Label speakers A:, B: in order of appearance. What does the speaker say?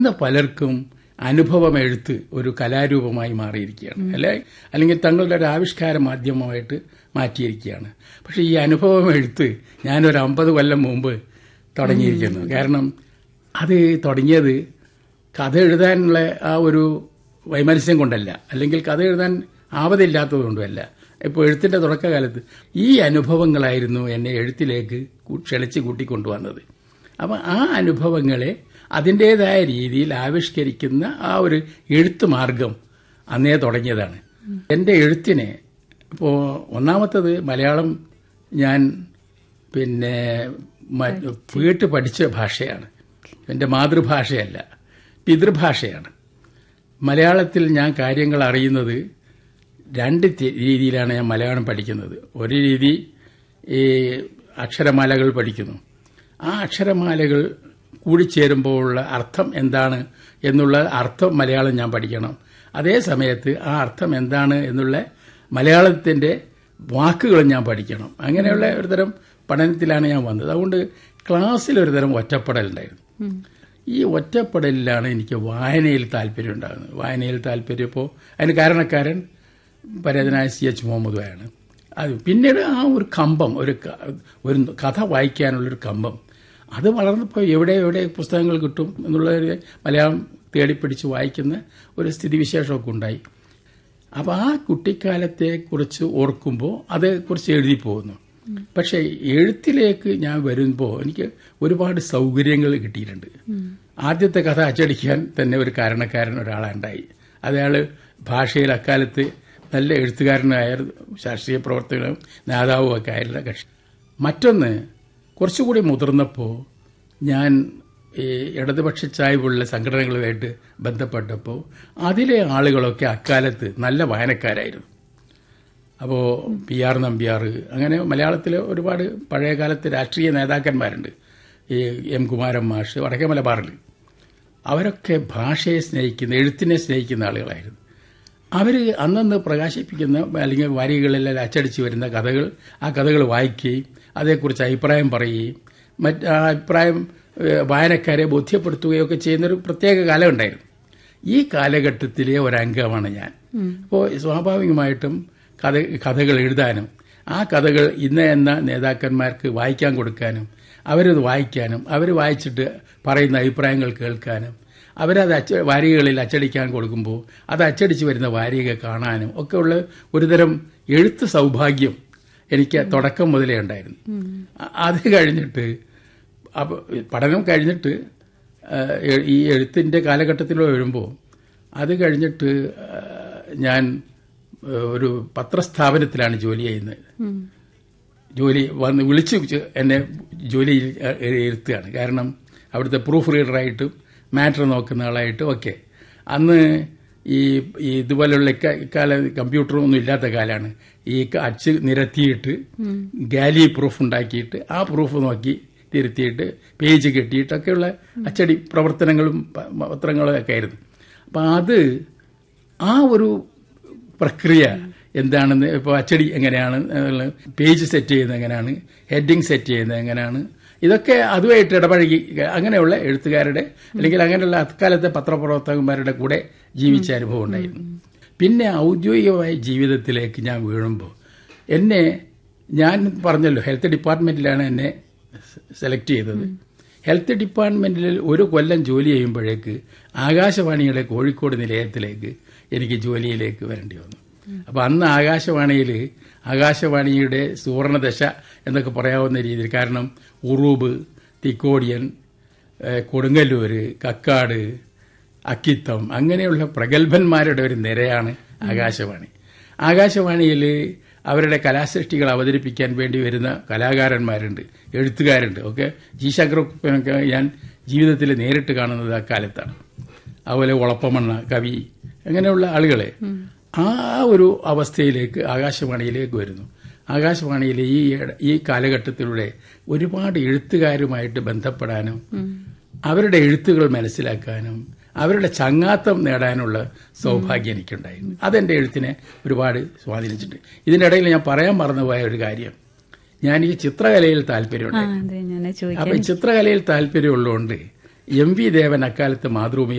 A: ഇന്ന് പലർക്കും അനുഭവം എഴുത്ത് ഒരു കലാരൂപമായി മാറിയിരിക്കുകയാണ് അല്ലെ അല്ലെങ്കിൽ തങ്ങളുടെ ഒരു ആവിഷ്കാര മാധ്യമമായിട്ട് മാറ്റിയിരിക്കുകയാണ് പക്ഷെ ഈ അനുഭവം എഴുത്ത് ഞാനൊരു അമ്പത് കൊല്ലം മുമ്പ് തുടങ്ങിയിരിക്കുന്നു കാരണം അത് തുടങ്ങിയത് കഥ എഴുതാനുള്ള ആ ഒരു വൈമനസ്യം കൊണ്ടല്ല അല്ലെങ്കിൽ കഥ എഴുതാൻ ആവതില്ലാത്തത് കൊണ്ടുമല്ല ഇപ്പോൾ എഴുത്തിന്റെ തുടക്കകാലത്ത് ഈ അനുഭവങ്ങളായിരുന്നു എന്നെ എഴുത്തിലേക്ക് കു- ക്ഷണിച്ച് കൂട്ടിക്കൊണ്ടുവന്നത് അപ്പം ആ അനുഭവങ്ങളെ അതിൻ്റെതായ രീതിയിൽ ആവിഷ്കരിക്കുന്ന ആ ഒരു എഴുത്ത് മാർഗം അന്നേ തുടങ്ങിയതാണ് എൻ്റെ എഴുത്തിനെ ഇപ്പോൾ ഒന്നാമത്തത് മലയാളം ഞാൻ പിന്നെ മ- വീട്ട് പഠിച്ച ഭാഷയാണ് എൻ്റെ മാതൃഭാഷയല്ല പിതൃഭാഷയാണ് മലയാളത്തിൽ ഞാൻ കാര്യങ്ങൾ അറിയുന്നത് രണ്ട് തി- രീതിയിലാണ് ഞാൻ മലയാളം പഠിക്കുന്നത് ഒരു രീതി ഈ അക്ഷരമാലകൾ പഠിക്കുന്നു ആ അക്ഷരമാലകൾ കൂടിച്ചേരുമ്പോഴുള്ള അർത്ഥം എന്താണ് എന്നുള്ള അർത്ഥം മലയാളം ഞാൻ പഠിക്കണം അതേ സമയത്ത് ആ അർത്ഥം എന്താണ് എന്നുള്ള മലയാളത്തിന്റെ വാക്കുകളും ഞാൻ പഠിക്കണം അങ്ങനെയുള്ള ഒരുതരം പഠനത്തിലാണ് ഞാൻ വന്നത് അതുകൊണ്ട് ക്ലാസ്സിൽ ഒരുതരം ഒറ്റപ്പെടലുണ്ടായിരുന്നു ഈ ഒറ്റപ്പെടലിലാണ് എനിക്ക് വായനയിൽ താല്പര്യം ഉണ്ടാകുന്നത് വായനയിൽ താല്പര്യം ഇപ്പോൾ അതിന് കാരണക്കാരൻ പരേതനായ സി എച്ച് മുഹമ്മദുമാണ് അത് പിന്നീട് ആ ഒരു കമ്പം ഒരു ക- ഒരു കഥ വായിക്കാനുള്ളൊരു കമ്പം അത് വളർന്നപ്പോൾ എവിടെ എവിടെ പുസ്തകങ്ങൾ കിട്ടും എന്നുള്ള ഒരു മലയാളം തേടിപ്പിടിച്ച് വായിക്കുന്ന ഒരു സ്ഥിതിവിശേഷമൊക്കെ ഉണ്ടായി അപ്പോൾ ആ കുട്ടിക്കാലത്തെ കുറിച്ച് ഓർക്കുമ്പോൾ അതേക്കുറിച്ച് എഴുതി പോകുന്നു പക്ഷേ എഴുത്തിലേക്ക് ഞാൻ വരുമ്പോൾ എനിക്ക് ഒരുപാട് സൗകര്യങ്ങൾ കിട്ടിയിട്ടുണ്ട് ആദ്യത്തെ കഥ അച്ചടിക്കാൻ തന്നെ ഒരു കാരണക്കാരൻ ഒരാളുണ്ടായി അയാൾ ഭാഷയിൽ അക്കാലത്ത് നല്ല എഴുത്തുകാരനായ രാഷ്ട്രീയ പ്രവർത്തകനും നേതാവും ഒക്കെ ആയിരുന്ന കക്ഷി മറ്റൊന്ന് കുറച്ചുകൂടി മുതിർന്നപ്പോൾ ഞാൻ ഈ ഇടതുപക്ഷ ചായ്വുള്ള സംഘടനകളുമായിട്ട് ബന്ധപ്പെട്ടപ്പോൾ അതിലെ ആളുകളൊക്കെ അക്കാലത്ത് നല്ല വായനക്കാരായിരുന്നു അപ്പോൾ പി ആർ നമ്പ്യാർ അങ്ങനെ മലയാളത്തിലെ ഒരുപാട് പഴയ കാലത്ത് രാഷ്ട്രീയ നേതാക്കന്മാരുണ്ട് ഈ എം കുമാരൻ മാഷ് വടക്കേ മലബാറിൽ അവരൊക്കെ ഭാഷയെ സ്നേഹിക്കുന്ന എഴുത്തിനെ സ്നേഹിക്കുന്ന ആളുകളായിരുന്നു അവർ അന്നന്ന് പ്രകാശിപ്പിക്കുന്ന അല്ലെങ്കിൽ വാരികളിലെല്ലാം അച്ചടിച്ച് വരുന്ന കഥകൾ ആ കഥകൾ വായിക്കുകയും അതേക്കുറിച്ച് അഭിപ്രായം പറയുകയും മറ്റ് ആ അഭിപ്രായം ഏഹ്, വായനക്കാരെ ബോധ്യപ്പെടുത്തുകയൊക്കെ ചെയ്യുന്നൊരു പ്രത്യേക കാലം ഉണ്ടായിരുന്നു ഈ കാലഘട്ടത്തിലെ ഒരംഗമാണ് ഞാൻ അപ്പോൾ സ്വാഭാവികമായിട്ടും കഥ കഥകൾ എഴുതാനും ആ കഥകൾ ഇന്ന എന്ന നേതാക്കന്മാർക്ക് വായിക്കാൻ കൊടുക്കാനും അവരത് വായിക്കാനും അവർ വായിച്ചിട്ട് പറയുന്ന അഭിപ്രായങ്ങൾ കേൾക്കാനും അവരത് അച്ച വാരികകളിൽ അച്ചടിക്കാൻ കൊടുക്കുമ്പോൾ അത് അച്ചടിച്ച് വരുന്ന വാരിക കാണാനും ഒക്കെ ഉള്ള ഒരുതരം എഴുത്ത് സൗഭാഗ്യം എനിക്ക് തുടക്കം മുതലേ ഉണ്ടായിരുന്നു അ- അത് കഴിഞ്ഞിട്ട് അപ്പോൾ പഠനം കഴിഞ്ഞിട്ട് ആ, എ- ഈ എഴുത്തിൻ്റെ കാലഘട്ടത്തിൽ വരുമ്പോൾ അത് കഴിഞ്ഞിട്ട് ആ, ഞാൻ ആ, ഒരു പത്രസ്ഥാപനത്തിലാണ് ജോലി ചെയ്യുന്നത് ജോലി വന്ന് വിളിച്ച് ചെ- എന്നെ ജോലിയിൽ എ- ഇരുത്തുകയാണ് കാരണം അവിടുത്തെ പ്രൂഫ് റീഡറായിട്ടും മാറ്റർ നോക്കുന്ന ആളായിട്ടും ഒക്കെ അന്ന് ഈ ഈ ഇതുപോലുള്ള ഇക്ക- ഇക്കാല കമ്പ്യൂട്ടറും ഒന്നും ഇല്ലാത്ത കാലമാണ് ഈ ക- അച്ച് നിരത്തിയിട്ട് ഗാലി പ്രൂഫ് ഉണ്ടാക്കിയിട്ട് ആ പ്രൂഫ് നോക്കി തിരുത്തിയിട്ട് പേജ് കെട്ടിയിട്ടൊക്കെയുള്ള അച്ചടി പ്രവർത്തനങ്ങളും പ- പത്രങ്ങളും ഒക്കെ ആയിരുന്നു അപ്പം അത് ആ ഒരു പ്രക്രിയ എന്താണെന്ന് ഇപ്പോൾ അച്ചടി എങ്ങനെയാണ് എന്നുള്ള പേജ് സെറ്റ് ചെയ്യുന്നത് എങ്ങനെയാണ് ഹെഡിങ് സെറ്റ് ചെയ്യുന്നത് എങ്ങനെയാണ് ഇതൊക്കെ അതുമായിട്ട് ഇടപഴകി അങ്ങനെയുള്ള എഴുത്തുകാരുടെ അല്ലെങ്കിൽ അങ്ങനെയുള്ള അക്കാലത്തെ പത്രപ്രവർത്തകന്മാരുടെ കൂടെ ജീവിച്ച അനുഭവം ഉണ്ടായിരുന്നു പിന്നെ ഔദ്യോഗികമായ ജീവിതത്തിലേക്ക് ഞാൻ വീഴുമ്പോൾ എന്നെ ഞാൻ പറഞ്ഞല്ലോ ഹെൽത്ത് ഡിപ്പാർട്ട്മെന്റിലാണ് എന്നെ സെലക്ട് ചെയ്തത് ഹെൽത്ത് ഡിപ്പാർട്ട്മെന്റിൽ ഒരു കൊല്ലം ജോലി ചെയ്യുമ്പോഴേക്ക് ആകാശവാണിയുടെ കോഴിക്കോട് നിലയത്തിലേക്ക് എനിക്ക് ജോലിയിലേക്ക് വരേണ്ടി വന്നു അപ്പൊ അന്ന് ആകാശവാണിയിൽ ആകാശവാണിയുടെ സുവർണദശ എന്നൊക്കെ പറയാവുന്ന രീതിയിൽ കാരണം ഉറൂബ് തിക്കോടിയൻ ഏഹ് കൊടുങ്ങല്ലൂര് കക്കാട് അക്കിത്തം അങ്ങനെയുള്ള പ്രഗത്ഭന്മാരുടെ ഒരു നിരയാണ് ആകാശവാണി ആകാശവാണിയിൽ അവരുടെ കലാസൃഷ്ടികൾ അവതരിപ്പിക്കാൻ വേണ്ടി വരുന്ന കലാകാരന്മാരുണ്ട് എഴുത്തുകാരുണ്ട് ഒക്കെ ജി ശങ്കരക്കുപ്പനൊക്കെ ഞാൻ ജീവിതത്തിൽ നേരിട്ട് കാണുന്നത് അക്കാലത്താണ് അതുപോലെ ഉളപ്പമണ്ണ കവി അങ്ങനെയുള്ള ആളുകളെ ആ ഒരു അവസ്ഥയിലേക്ക് ആകാശവാണിയിലേക്ക് വരുന്നു ആകാശവാണിയിലെ ഈ ഇട- ഈ കാലഘട്ടത്തിലൂടെ ഒരുപാട് എഴുത്തുകാരുമായിട്ട് ബന്ധപ്പെടാനും അവരുടെ എഴുത്തുകൾ മനസ്സിലാക്കാനും അവരുടെ ചങ്ങാത്തം നേടാനുള്ള സൗഭാഗ്യം എനിക്കുണ്ടായിരുന്നു അതെന്റെ എഴുത്തിനെ ഒരുപാട് സ്വാധീനിച്ചിട്ടുണ്ട് ഇതിനിടയിൽ ഞാൻ പറയാൻ മറന്നുപോയ ഒരു കാര്യം ഞാൻ ഈ ചിത്രകലയിൽ
B: ആ
A: താല്പര്യമുണ്ട്
B: അതെ ഞാൻ ചോദിക്കാം
A: അപ്പൊ ഈ ചിത്രകലയിൽ താല്പര്യമുള്ളതുകൊണ്ട് എം വി ദേവൻ അക്കാലത്ത് മാതൃഭൂമിയിൽ